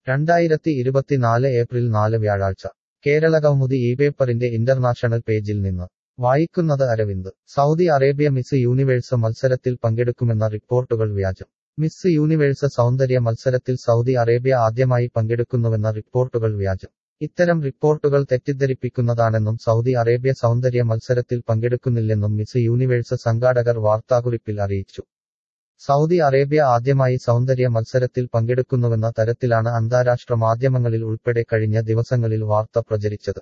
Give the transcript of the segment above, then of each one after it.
രണ്ടായിരത്തി ഇരുപത്തിനാല് ഏപ്രിൽ നാല് വ്യാഴാഴ്ച കേരളകൗമുദി ഈ പേപ്പറിന്റെ ഇന്റർനാഷണൽ പേജിൽ നിന്ന് വായിക്കുന്നത് Aravind Saudi Arabia Miss Universe മത്സരത്തിൽ പങ്കെടുക്കുമെന്ന റിപ്പോർട്ടുകൾ വ്യാജം മിസ് യൂണിവേഴ്സ് സൗന്ദര്യ മത്സരത്തിൽ സൗദി അറേബ്യ ആദ്യമായി പങ്കെടുക്കുന്നുവെന്ന റിപ്പോർട്ടുകൾ വ്യാജം ഇത്തരം റിപ്പോർട്ടുകൾ തെറ്റിദ്ധരിപ്പിക്കുന്നതാണെന്നും സൗദി അറേബ്യ സൗന്ദര്യ മത്സരത്തിൽ പങ്കെടുക്കുന്നില്ലെന്നും മിസ് യൂണിവേഴ്സ് സംഘാടകർ വാർത്താക്കുറിപ്പിൽ അറിയിച്ചു സൗദി അറേബ്യ ആദ്യമായി സൗന്ദര്യ മത്സരത്തിൽ പങ്കെടുക്കുന്നുവെന്ന തരത്തിലാണ് അന്താരാഷ്ട്ര മാധ്യമങ്ങളിൽ ഉൾപ്പെടെ കഴിഞ്ഞ ദിവസങ്ങളിൽ വാർത്ത പ്രചരിച്ചത്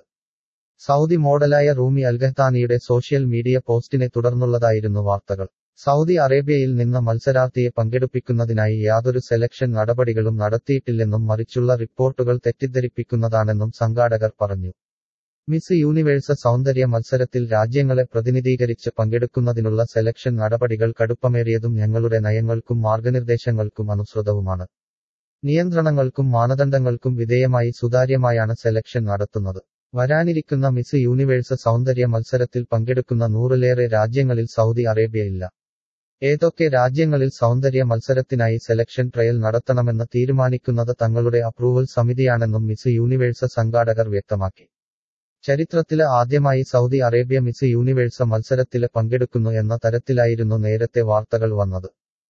സൗദി മോഡലായ റൂമി അൽഗഹ്താനിയുടെ സോഷ്യൽ മീഡിയ പോസ്റ്റിനെ തുടർന്നുള്ളതായിരുന്നു വാർത്തകൾ സൗദി അറേബ്യയിൽ നിന്ന് മത്സരാർത്ഥിയെ പങ്കെടുപ്പിക്കുന്നതിനായി യാതൊരു സെലക്ഷൻ നടപടികളും നടത്തിയിട്ടില്ലെന്നും മറിച്ചുള്ള റിപ്പോർട്ടുകൾ തെറ്റിദ്ധരിപ്പിക്കുന്നതാണെന്നും സംഘാടകർ പറഞ്ഞു മിസ് യൂണിവേഴ്സ് സൗന്ദര്യ മത്സരത്തിൽ രാജ്യങ്ങളെ പ്രതിനിധീകരിച്ച് പങ്കെടുക്കുന്നതിനുള്ള സെലക്ഷൻ നടപടികൾ കടുപ്പമേറിയതും ഞങ്ങളുടെ നയങ്ങൾക്കും മാർഗനിർദ്ദേശങ്ങൾക്കും അനുസൃതവുമാണ് നിയന്ത്രണങ്ങൾക്കും മാനദണ്ഡങ്ങൾക്കും വിധേയമായി സുതാര്യമായാണ് സെലക്ഷൻ നടത്തുന്നത് വരാനിരിക്കുന്ന മിസ് യൂണിവേഴ്സ് സൗന്ദര്യ മത്സരത്തിൽ പങ്കെടുക്കുന്ന നൂറിലേറെ രാജ്യങ്ങളിൽ സൗദി അറേബ്യ ഇല്ല ഏതൊക്കെ രാജ്യങ്ങളിൽ സൗന്ദര്യ മത്സരത്തിനായി സെലക്ഷൻ ട്രയൽ നടത്തണമെന്ന് തീരുമാനിക്കുന്നത് തങ്ങളുടെ അപ്രൂവൽ സമിതിയാണെന്നും മിസ് യൂണിവേഴ്സ് സംഘാടകർ വ്യക്തമാക്കി ചരിത്രത്തില് ആദ്യമായി സൗദി അറേബ്യ മിസ് യൂണിവേഴ്സ് മത്സരത്തില് പങ്കെടുക്കുന്നു എന്ന തരത്തിലായിരുന്നു നേരത്തെ വാർത്തകൾ വന്നത്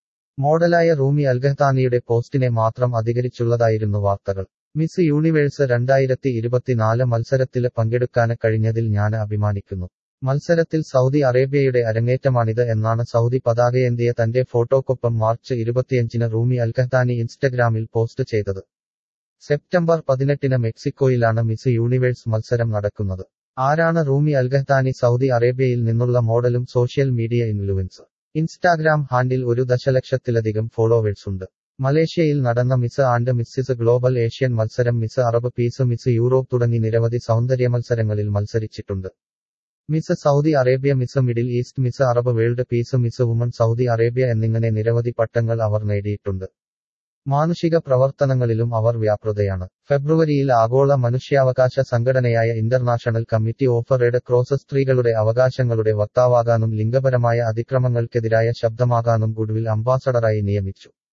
മോഡലായ റൂമി അൽഗഹ്താനിയുടെ പോസ്റ്റിനെ മാത്രം അധികരിച്ചുള്ളതായിരുന്നു വാർത്തകൾ മിസ് യൂണിവേഴ്സ് രണ്ടായിരത്തി ഇരുപത്തിനാല് മത്സരത്തില് പങ്കെടുക്കാന് കഴിഞ്ഞതിൽ ഞാൻ അഭിമാനിക്കുന്നു മത്സരത്തിൽ സൗദി അറേബ്യയുടെ അരങ്ങേറ്റമാണിത് എന്നാണ് സൗദി പതാകയേന്തിയ തന്റെ ഫോട്ടോക്കൊപ്പം മാർച്ച് ഇരുപത്തിയഞ്ചിന് റൂമി അൽഗഹ്താനി ഇൻസ്റ്റഗ്രാമിൽ പോസ്റ്റ് ചെയ്തത് സെപ്റ്റംബർ പതിനെട്ടിന് മെക്സിക്കോയിലാണ് മിസ് യൂണിവേഴ്സ് മത്സരം നടക്കുന്നത് ആരാണ് റൂമി അൽഗഹ്താനി സൗദി അറേബ്യയിൽ നിന്നുള്ള മോഡലും social media influence Instagram handle ഒരു ദശലക്ഷത്തിലധികം ഫോളോവേഴ്സ് ഉണ്ട് മലേഷ്യയിൽ നടന്ന Miss and Mrs Global Asian മത്സരം Miss Arab peace Miss Europe തുടങ്ങി നിരവധി സൗന്ദര്യ മത്സരങ്ങളിൽ മത്സരിച്ചിട്ടുണ്ട് Miss Saudi Arabia Miss Middle East Miss Arab world peace Miss woman Saudi Arabia എന്നിങ്ങനെ നിരവധി പട്ടങ്ങൾ അവർ നേടിയിട്ടുണ്ട് മാനുഷിക പ്രവർത്തനങ്ങളിലും അവർ വ്യാപൃതയാണ് ഫെബ്രുവരിയിൽ ആഗോള മനുഷ്യാവകാശ സംഘടനയായ International Committee of Red Cross സ്ത്രീകളുടെ അവകാശങ്ങളുടെ വക്താവാകാനും ലിംഗപരമായ അതിക്രമങ്ങൾക്കെതിരായ ശബ്ദമാകാനും ഗുഡ്വിൽ അംബാസഡറായി നിയമിച്ചു